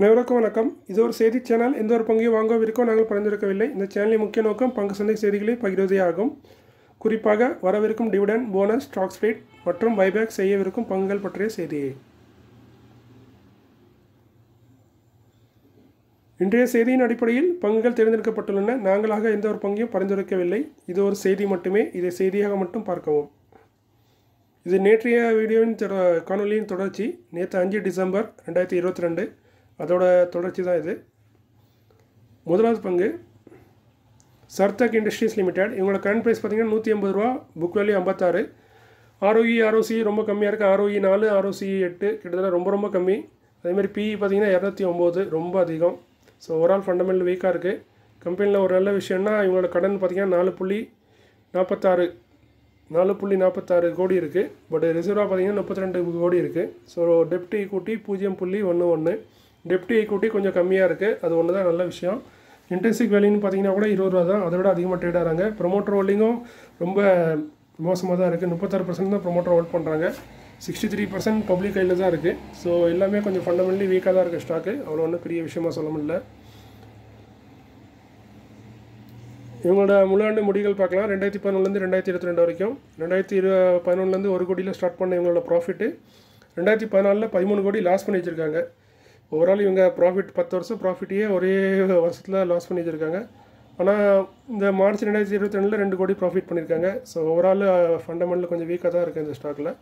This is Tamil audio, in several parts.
அனைவருக்கும் வணக்கம் இது ஒரு செய்தி சேனல் எந்த ஒரு பங்கையும் வாங்க விற்கோ நாங்கள் பரிந்துரைக்கவில்லை இந்த சேனலின் முக்கிய நோக்கம் பங்கு சந்தை செய்திகளை பகிர்வதே ஆகும் குறிப்பாக வரவிருக்கும் டிவிடன் போனஸ் ஸ்டாக் ஸ்பிளிட் மற்றும் பைபேக் செய்யவிருக்கும் பங்குகள் பற்றிய செய்தியை இன்றைய செய்தியின் அடிப்படையில் பங்குகள் தேர்ந்தெடுக்கப்பட்டுள்ளன நாங்களாக எந்த ஒரு பங்கையும் பரிந்துரைக்கவில்லை இது ஒரு செய்தி மட்டுமே இதை செய்தியாக மட்டும் பார்க்கவும் இது நேற்றைய வீடியோவின் தொட காணொலியின் தொடர்ச்சி நேற்று அஞ்சு டிசம்பர் ரெண்டாயிரத்தி இருபத்தி ரெண்டு அதோட தொடர்ச்சி தான் இது முதலாவது பங்கு சர்தக் இண்டஸ்ட்ரீஸ் லிமிடெட் இவங்களோட கரண்ட் ப்ரைஸ் பார்த்தீங்கன்னா நூற்றி ஐம்பது ரூபா புக் வேல்யூ ஐம்பத்தாறு ஆர்ஓஇ ஆர்ஓசி ரொம்ப கம்மியாக இருக்குது ஆர்ஓஇ நாலு ஆர்ஓசி எட்டு கிட்டத்தட்ட ரொம்ப ரொம்ப கம்மி அதேமாதிரி பிஇ பார்த்தீங்கன்னா இரநூத்தி ஒம்பது ரொம்ப அதிகம் ஸோ ஓவரால் ஃபண்டமெண்டல் வீக்காக இருக்குது கம்பெனியில் ஒரு நல்ல விஷயம்னா இவங்களோட கடன் பார்த்தீங்கன்னா நாலு புள்ளி நாற்பத்தாறு நாலு புள்ளி நாற்பத்தாறு கோடி இருக்குது பட் ரிசர்வாக பார்த்தீங்கன்னா முப்பத்தி ரெண்டு கோடி இருக்குது ஸோ டெப்ட் ஈக்குட்டி பூஜ்ஜியம் புள்ளி ஒன்று ஒன்று டெப்ட் ஈக்குட்டி கொஞ்சம் கம்மியாக இருக்குது அது ஒன்று தான் நல்ல விஷயம் இன்டென்சிக் வேல்யூன்னு பார்த்தீங்கன்னா கூட இருபது ரூபா தான் அதை விட அதிகமாக ட்ரேட் ஆகிறாங்க ப்ரொமோட்டர் ஹோல்டிங்கும் ரொம்ப மோசமாக தான் இருக்குது முப்பத்தாறு பர்சன்ட் தான் ப்ரொமோட்டர் ஹோல்ட் பண்ணுறாங்க சிக்ஸ்டி த்ரீ பர்சன்ட் பப்ளிக் கையில் தான் இருக்குது ஸோ எல்லாமே கொஞ்சம் ஃபண்டமெண்டலி வீக்காக தான் இருக்குது ஸ்டாக்கு அவ்வளோ ஒன்றும் பெரிய விஷயமா சொல்ல முடியல இவங்களோட முழாண்டு முடிகள் பார்க்கலாம் ரெண்டாயிரத்தி பதினொன்றுலேருந்து ரெண்டாயிரத்தி இருபத்தி ரெண்டு வரைக்கும் ரெண்டாயிரத்தி இரு பதினொன்றுலேருந்து ஒரு கோடியில் ஸ்டார்ட் பண்ண இவங்களோட ப்ராஃபிட்டு ரெண்டாயிரத்தி பதினாலில் பதிமூணு கோடி லாஸ் பண்ணி வச்சுருக்காங்க ஓவரால் இவங்க ப்ராஃபிட் பத்து வருஷம் ப்ராஃபிட்டையே ஒரே வருஷத்தில் லாஸ் பண்ணி வச்சுருக்காங்க ஆனால் இந்த மார்ச் ரெண்டாயிரத்தி இருபத்தி ரெண்டில் ரெண்டு கோடி ப்ராஃபிட் பண்ணியிருக்காங்க ஸோ ஓவரால் ஃபண்டமெண்டல் கொஞ்சம் வீக்காக தான் இருக்குது இந்த ஸ்டாக்கில்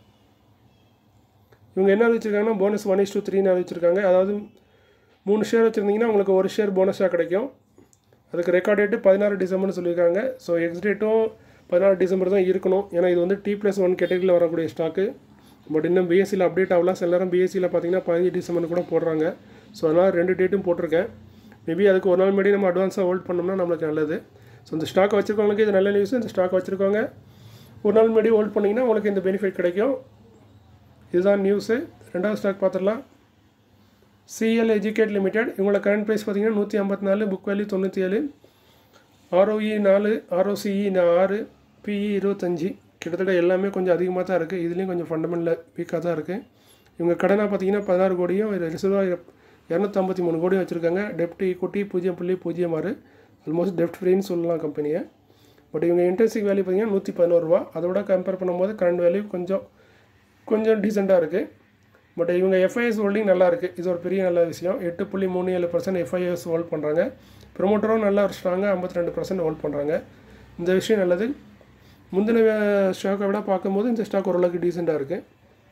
இவங்க என்ன அறிவிச்சிருக்காங்கன்னா போனஸ் ஒன் இஸ் டூ த்ரீன்னு அறிவிச்சிருக்காங்க அதாவது மூணு ஷேர் வச்சுருந்தீங்கன்னா உங்களுக்கு ஒரு ஷேர் போனஸாக கிடைக்கும் அதுக்கு ரெக்கார்ட் டேட்டு பதினாறு டிசம்பர்னு சொல்லியிருக்காங்க ஸோ எக்ஸ் டேட்டும் பதினாறு டிசம்பர் தான் இருக்கணும் ஏன்னா இது வந்து டி ப்ளஸ் ஒன் கேட்டகரியில் வரக்கூடிய ஸ்டாக்கு பட் இன்னும் பிஎஸ்சியில் அப்டேட் ஆகலாம் சில நேரம் பிஎஸ்சியில் பார்த்தீங்கன்னா பதினஞ்சு டிசம்பர் கூட போடுறாங்க ஸோ அதனால் ரெண்டு டேட்டும் போட்டிருக்கேன் மேபி அதுக்கு ஒரு நாள் முன்னாடி நம்ம அட்வான்ஸாக ஹோல்ட் பண்ணோம்னா நம்மளுக்கு நல்லது ஸோ இந்த ஸ்டாக் வச்சுருக்கவங்களுக்கு இது நல்ல நியூஸ் இந்த ஸ்டாக் வச்சுருக்கவங்க ஒரு நாள் முன்னாடி ஹோல்ட் பண்ணிங்கன்னா உங்களுக்கு இந்த பெனிஃபிட் கிடைக்கும் இதுதான் நியூஸு ரெண்டாவது ஸ்டாக் பார்த்துடலாம் சிஎல் எஜுகேட் லிமிடெட் இவங்களோட கரண்ட் ப்ரைஸ் பார்த்தீங்கன்னா நூற்றி ஐம்பத்தி நாலு புக் வேல்யூ தொண்ணூற்றி ஏழு ஆர்ஓஇ நாலு ஆர்ஓசிஇ ஆறு பிஇ இருபத்தஞ்சி கிட்டத்தட்ட எல்லாமே கொஞ்சம் அதிகமாக தான் இருக்குது இதுலேயும் கொஞ்சம் ஃபண்டமெண்டல் வீக்காக தான் இருக்குது இவங்க கடனாக பார்த்தீங்கன்னா பதினாறு கோடியும் ரிசர்வாக இரநூத்தம்பத்தி மூணு கோடியும் வச்சுருக்காங்க டெப்ட் ஈக்குட்டி பூஜ்ஜியம் புள்ளி பூஜ்ஜியம் ஆறு ஆல்மோஸ்ட் டெப்ட் ஃப்ரீன்னு சொல்லலாம் கம்பெனியை பட் இவங்க இன்ட்ரெஸ்டிக் வேல்யூ பார்த்தீங்கன்னா நூற்றி பதினோரு ரூபா அதோட கம்பேர் பண்ணும்போது கரண்ட் வேல்யூ கொஞ்சம் கொஞ்சம் டீசெண்டாக இருக்குது பட் இவங்க எஃப்ஐஎஸ் ஹோல்டிங் நல்லா இருக்குது இது ஒரு பெரிய நல்ல விஷயம் எட்டு புள்ளி மூணு ஏழு பர்சன்ட் எஃப்ஐஎஸ் ஹோல்ட் பண்ணுறாங்க ப்ரொமோட்டரும் நல்லா ஒரு ஸ்ட்ராங்காக ஐம்பத்தி ரெண்டு பர்சன்ட் ஹோல்ட் பண்ணுறாங்க இந்த விஷயம் நல்லது முந்தின ஸ்டாக்கை விட பார்க்கும்போது இந்த ஸ்டாக் ஓரளவுக்கு டீசெண்டாக இருக்குது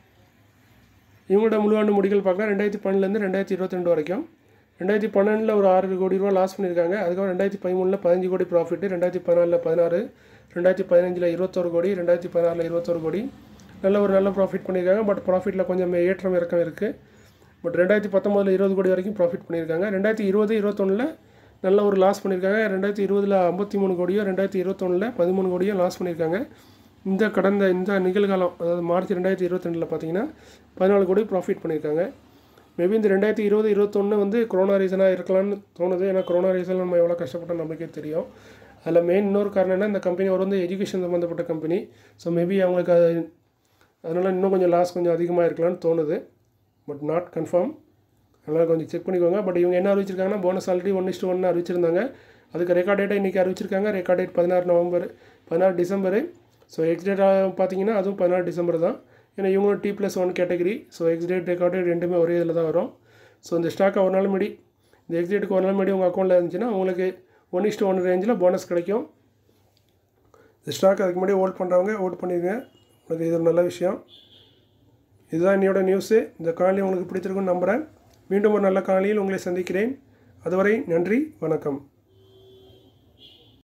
இவங்களோட முழுவாண்டு முடிகள் பார்க்கலாம் ரெண்டாயிரத்தி பன்னெண்டுலேருந்து ரெண்டாயிரத்தி இருபத்தி ரெண்டு வரைக்கும் ரெண்டாயிரத்தி பன்னெண்டில் ஒரு ஆறு கோடி ரூபா லாஸ் பண்ணியிருக்காங்க அதுக்கப்புறம் ரெண்டாயிரத்தி பதிமூணில் பதினஞ்சு கோடி ப்ராஃபிட்டு ரெண்டாயிரத்தி பதினாலில் பதினாறு ரெண்டாயிரத்தி பதினஞ்சில் இருபத்தொரு கோடி ரெண்டாயிரத்தி பதினாறில் இருபத்தொரு கோடி நல்ல ஒரு நல்ல ப்ராஃபிட் பண்ணியிருக்காங்க பட் ப்ராஃபிட்டில் கொஞ்சம் ஏற்றம் இறக்கம் இருக்குது பட் ரெண்டாயிரத்தி பத்தொம்போதில் இருபது கோடி வரைக்கும் ப்ராஃபிட் பண்ணியிருக்காங்க ரெண்டாயிரத்தி இருபது இருபத்தொன்னில் நல்ல ஒரு லாஸ் பண்ணியிருக்காங்க ரெண்டாயிரத்தி இருபதில் ஐம்பத்தி மூணு கோடியோ ரெண்டாயிரத்தி இருபத்தொன்னில் பதிமூணு கோடியோ லாஸ் பண்ணியிருக்காங்க இந்த கடந்த இந்த நிகழ்காலம் அதாவது மார்ச் ரெண்டாயிரத்தி இருபத்தி ரெண்டில் பார்த்தீங்கன்னா பதினாலு கோடி ப்ராஃபிட் பண்ணியிருக்காங்க மேபி இந்த ரெண்டாயிரத்தி இருபது இருபத்தொன்று வந்து கொரோனா ரீசனாக இருக்கலாம்னு தோணுது ஏன்னா கொரோனா ரீசனில் நம்ம எவ்வளோ கஷ்டப்பட்டோம் நம்மளுக்கே தெரியும் அதில் மெயின் இன்னொரு காரணம் என்ன இந்த கம்பெனி ஒரு வந்து எஜுகேஷன் சம்மந்தப்பட்ட கம்பெனி ஸோ மேபி அவங்களுக்கு அது அதனால் இன்னும் கொஞ்சம் லாஸ் கொஞ்சம் அதிகமாக இருக்கலாம்னு தோணுது பட் நாட் கன்ஃபார்ம் அதனால் கொஞ்சம் செக் பண்ணிக்கோங்க பட் இவங்க என்ன அறிவிச்சிருக்காங்கன்னா போனஸ் ஆல்ரெடி ஒன் இஸ்ட்டு ஒன்று அறிவிச்சிருந்தாங்க அதுக்கு ரெக்கார்ட் டேட்டை இன்றைக்கி அறிவிச்சிருக்காங்க ரெக்கார்ட் டேட் பதினாறு நவம்பர் பதினாறு டிசம்பர் ஸோ எக்ஸ் டேட்டாக பார்த்தீங்கன்னா அதுவும் பதினாறு டிசம்பர் தான் ஏன்னா இவங்களும் T plus one category so ex date record date ரெண்டுமே ஒரே இதில் தான் வரும் ஸோ இந்த ஸ்டாக்கை ஒரு நாள் முடி இந்த எக்ஸ் டேட்டுக்கு ஒரு நாள் முடி உங்கள் அக்கௌண்ட்டில் இருந்துச்சுன்னா உங்களுக்கு ஒன் இஸ்ட்டு ஒன் ரேஞ்சில் போனஸ் கிடைக்கும் இந்த ஸ்டாக் அதுக்கு முன்னாடி ஹோல்ட் பண்ணுறவங்க ஹோல்ட் பண்ணிடுங்க உங்களுக்கு இது ஒரு நல்ல விஷயம் இதுதான் என்னோட நியூஸு இந்த காணொலி உங்களுக்கு பிடித்திருக்குன்னு நம்புகிறேன் மீண்டும் ஒரு நல்ல காணொலியில் உங்களை சந்திக்கிறேன் அதுவரை நன்றி வணக்கம்